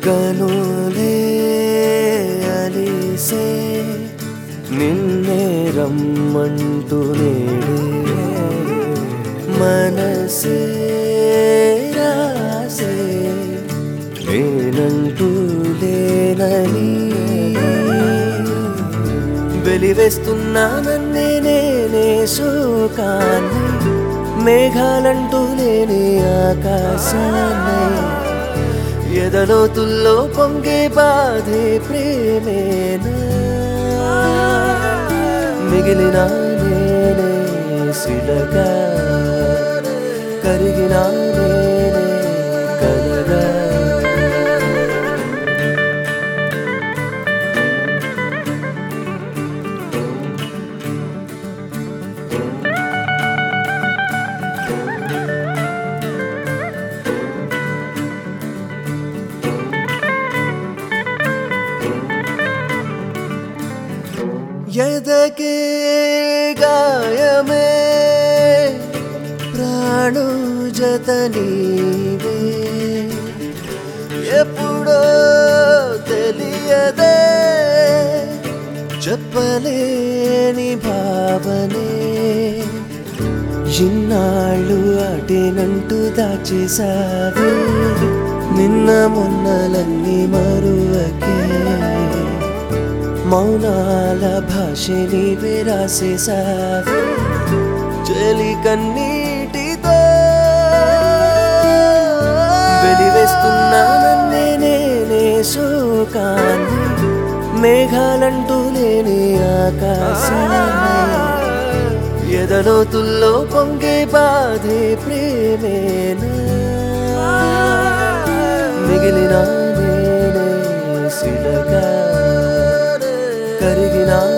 కనులే అలిసే నిన్నే రమ్మంటూ నేడే మనసే రాసే నేనంటూ లేనని వెలివేస్తున్నానన్నే నేనే శోకాన్ని మేఘాలంటూ లేని ఆకాశాన్ని ఎదలోతుల్లో పొంగే బాధే ప్రేమేనా మిగిలిన నేనే శిలగా కరిగిన నేనే కలగా ఎదకే గాయమే ప్రాణు జత నీవే ఎప్పుడో తెలియదే చెప్పలేని భావనే ఇన్నాళ్ళు అటేనంటూ దాచేసావే నిన్న మొన్నలన్నీ మరువకే మౌనాల భాషని విరాసేసావే చలి కన్నీటితో వెలివేస్తున్నానన్నే నేనే శోకాన్ని మేఘాలంటూ లేని ఆకాశాన్ని ఎదలోతుల్లో పొంగే బాధే ప్రేమేనా మిగిలిన నేనే శిలగా కరిగిన